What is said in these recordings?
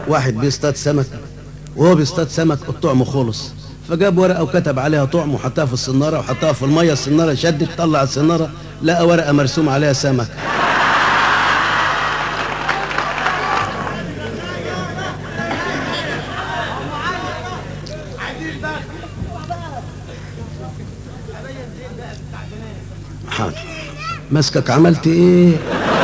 واحد بيصطاد سمك وهو بيصطاد سمك الطعم خلص فجاب ورقة وكتب عليها طعم وحطها في الصنارة وحطها في المية الصنارة شدت طلع الصنارة لقى ورقة مرسوم عليها سمك حاضر مسكك عملت ايه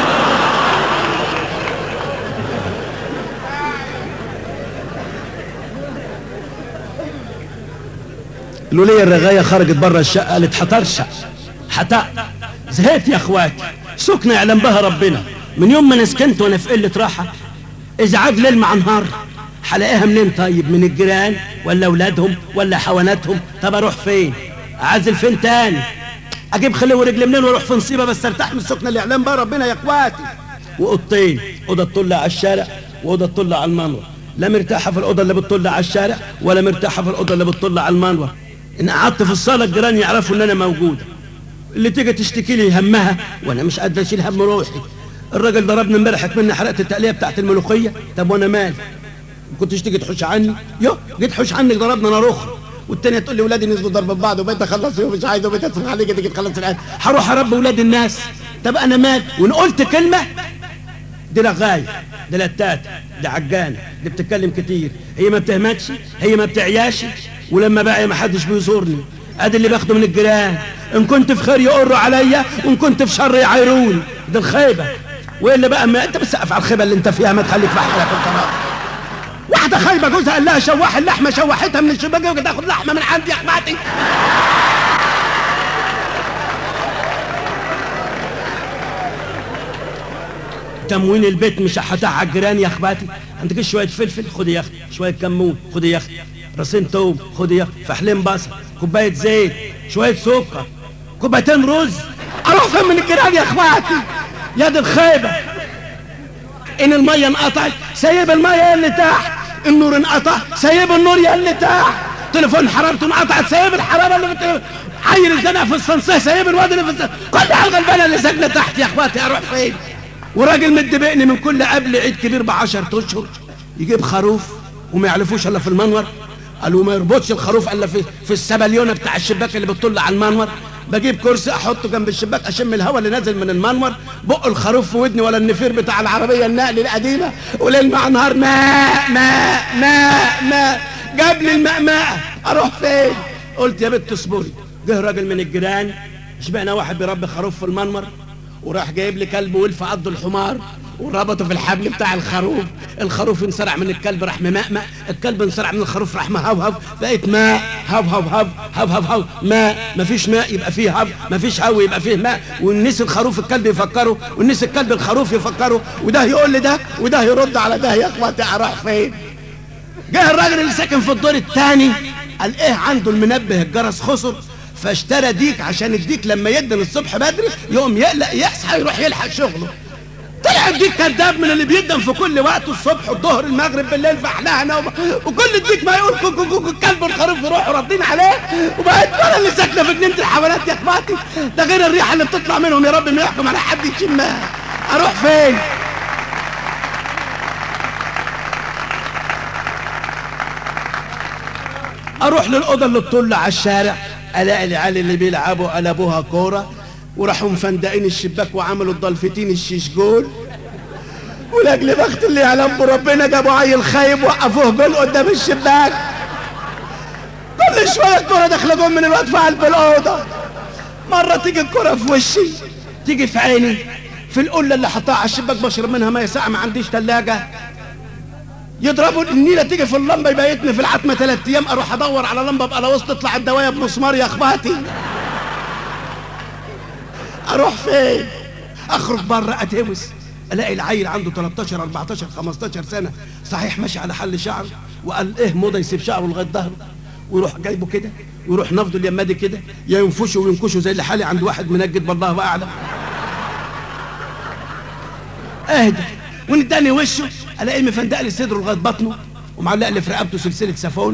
الولية الرغاية خرجت بره الشقة قالت حطرشة حتى زهقت يا اخواتي سكنة يعلم بها ربنا من يوم ما نسكنت وانا في قلة راحة ازعاج ليل مع نهار هلاقيها منين طيب من الجيران ولا اولادهم ولا حواناتهم طب اروح فين اعزل فين تاني اجيب خليه ورجل منين واروح في نصيبه بس ارتاح من السكنه اللي يعلم بها ربنا يا اخواتي واوضتين اوضه تطل على الشارع واوضه تطل على المنور لا مرتاحه في الاوضه اللي بتطل على الشارع ولا مرتاحه في الاوضه اللي بتطل على المنور ان قعدت في الصاله الجيران يعرفوا ان انا موجوده اللي تيجي تشتكي لي همها وانا مش قادر اشيل هم روحي الراجل ضربني امبارح مني حرقت التقليه بتاعت الملوخيه طب وانا مالي كنتش تيجي تحوش عني يو جيت حوش عنك ضربنا نار اخرى والتانية تقول لي ولادي نزلوا ضرب بعض وبقيت اخلص ومش عايز وبقيت اصرف عليك تيجي تخلص العيال هروح اربي ولاد الناس طب انا مال وان قلت كلمه دي رغاية دي لتات دي عجانة دي بتتكلم كتير هي ما بتهمتش هي ما بتعياش ولما بقى ما حدش بيزورني ادي اللي باخده من الجيران ان كنت في خير يقروا عليا وان كنت في شر يعايروني دي الخيبه والا بقى ما انت بتسقف على الخيبه اللي انت فيها ما تخليك في حالك انت بقى واحده خايبه جوزها قال لها شوح اللحمه شوحتها من الشباك وتاخد لحمه من عندي يا اخواتي تموين البيت مش هتاع على الجيران يا اخواتي عندك شويه فلفل خدي يا اختي شويه كمون خدي يا اختي راسين توم خدي يا اختي فحلين بصل كوبايه زيت شويه سكر كوبايتين رز اروح فين من الجيران يا اخواتي يا دي الخيبه ان الميه انقطعت سايب الميه اللي تحت النور انقطع سايب النور يا اللي تحت تليفون حرارته انقطعت سايب الحراره اللي بت... عيل الزنقه في الصنصيه سايب الواد اللي في الصنصيه كل الغلبانه اللي ساكنه تحت يا اخواتي اروح فين وراجل مدبقني من كل قبل عيد كبير بعشر اشهر يجيب خروف وما يعرفوش الا في المنور قالوا ما يربطش الخروف الا في في السبليونه بتاع الشباك اللي بتطل على المنور بجيب كرسي احطه جنب الشباك اشم الهواء اللي نازل من المنور بق الخروف في ودني ولا النفير بتاع العربيه النقل القديمه وليل مع نهار ماء ماء ماء ماء جاب لي المأماء اروح فين قلت يا بنت اصبري جه راجل من الجيران شبعنا واحد بيربي خروف في المنور وراح جايب لي كلب ولف عض الحمار وربطه في الحبل بتاع الخروف الخروف انسرع من الكلب راح ممأمأ الكلب انسرع من الخروف راح مهوهو بقيت ماء هو هو هو هو هو هو ماء مفيش ماء يبقى فيه هو مفيش هو يبقى فيه ماء والناس الخروف الكلب يفكروا والناس الكلب الخروف يفكروا وده يقول لي ده وده يرد على ده يا اخواتي اروح فين جه الراجل اللي ساكن في الدور الثاني قال ايه عنده المنبه الجرس خسر فاشترى ديك عشان الديك لما يدن الصبح بدري يقوم يقلق يصحى يروح يلحق شغله طلع الديك كذاب من اللي بيدن في كل وقت الصبح الظهر المغرب بالليل فحلاها نوم وكل الديك ما يقول كو كو كو كو الكلب الخروف يروحوا راضين عليه وبقيت انا اللي ساكنه في جنينه الحيوانات يا اخواتي ده غير الريحه اللي بتطلع منهم يا رب ما يحكم على حد يشمها اروح فين اروح للاوضه اللي تطل على الشارع الاقي العيال اللي بيلعبوا قلبوها كوره وراحوا مفندقين الشباك وعملوا الضلفتين الشيش جول ولاجل بخت اللي يعلم بربنا جابوا عيل خايب وقفوه جول قدام الشباك كل شويه الكوره داخله جول من الواد في قلب الاوضه مره تيجي الكوره في وشي تيجي في عيني في القله اللي حطها على الشباك بشرب منها ميه ساقعه ما عنديش ثلاجه يضربوا النيله تيجي في اللمبه يبيتني في العتمه ثلاث ايام اروح ادور على لمبه بقلاوص تطلع الدوايه بمسمار يا اخواتي اروح فين اخرج بره اتهوس الاقي العيل عنده 13 14 15 سنه صحيح ماشي على حل شعره وقال ايه موضه يسيب شعره لغايه ظهره ويروح جايبه كده ويروح نفضه اليمادي كده يا ينفشه وينكشه زي اللي حالي عند واحد منجد والله اعلم اهدى ونداني وشه الاقيه مفندق لي صدره لغايه بطنه ومعلق لي في رقبته سلسله سافون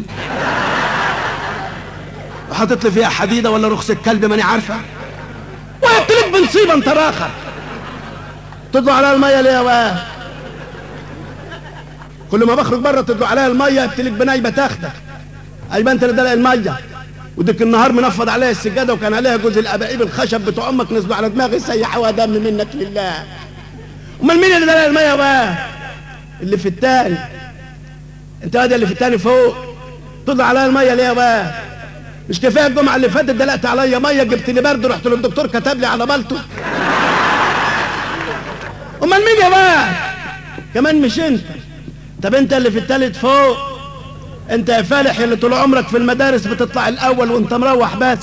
وحاطط لي فيها حديده ولا رخص الكلب ماني عارفه وقلت لك بنصيبه انت راخر تطلع على الميه ليه يا واه كل ما بخرج بره تدلو عليها الميه ابتلك بنايبه تاخدك ايوه انت اللي دلق الميه وديك النهار منفض عليها السجاده وكان عليها جزء الابائيب الخشب بتوع امك نزلوا على دماغي سيحوا دم منك لله امال مين اللي دلق الميه بقى اللي في التاني انت هذا اللي في التاني فوق تطلع عليا الميه ليه بقى مش كفايه الجمعه اللي فاتت دلقت عليا ميه جبت لي برد رحت للدكتور كتب لي على بلطو امال مين يا بقى كمان مش انت طب انت اللي في التالت فوق انت يا فالح اللي طول عمرك في المدارس بتطلع الاول وانت مروح بس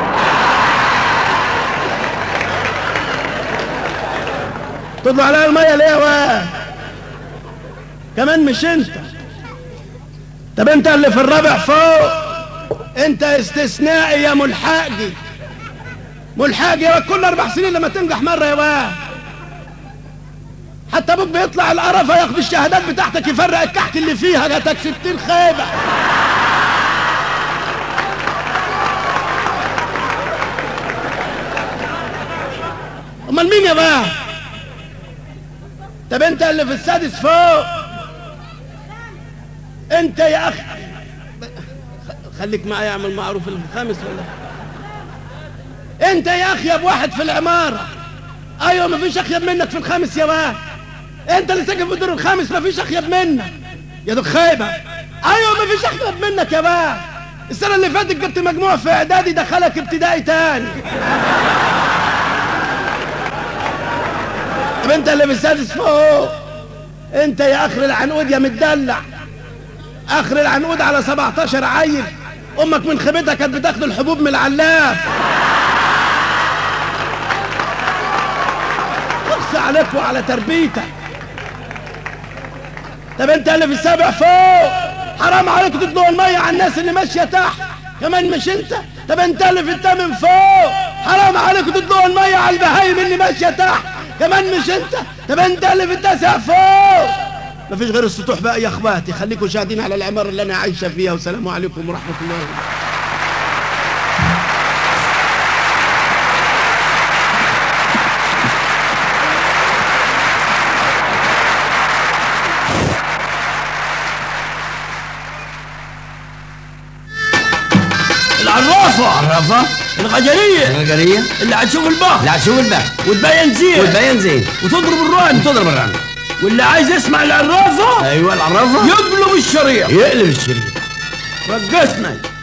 تطلع عليا الميه ليه يا بقى كمان مش انت طب انت اللي في الرابع فوق انت استثنائي يا ملحقي ملحقي يا كل اربع سنين لما تنجح مره يا بقى حتى ابوك بيطلع القرفه ياخد الشهادات بتاعتك يفرق الكحك اللي فيها جاتك ستين خيبه امال مين يا بقى طب انت اللي في السادس فوق انت يا اخي خليك معايا اعمل معروف اللي في الخامس ولا انت يا اخي يا واحد في العماره ايوه مفيش اخيب منك في الخامس يا بقى انت اللي ساكن في الدور الخامس مفيش اخيب منك يا دوك خايبه ايوه مفيش اخيب منك يا بقى السنه اللي فاتت جبت مجموع في اعدادي دخلك ابتدائي تاني طب انت اللي في السادس فوق انت يا اخر العنقود يا متدلع اخر العنقود على 17 عيل امك من خيبتها كانت بتاخد الحبوب من العلاف اقسى عليك وعلى تربيتك طب انت اللي في السابع فوق حرام عليك تطلق المية على الناس اللي ماشية تحت كمان مش انت طب انت اللي في الثامن فوق حرام عليك تطلق المية على البهايم اللي ماشية تحت كمان مش انت طب انت اللي في التاسع فوق مفيش غير السطوح بقى يا اخواتي خليكم شاهدين على العمارة اللي انا عايشة فيها والسلام عليكم ورحمة الله وبركاته العرافة عرفة الغجرية الغجرية اللي هتشوف البحر لا شوف البحر وتبين زين والبيان زين وتضرب الرعن تضرب الرعن واللي عايز يسمع العرافة ايوه العرفة يقلب الشريط يقلب الشريط رقصنا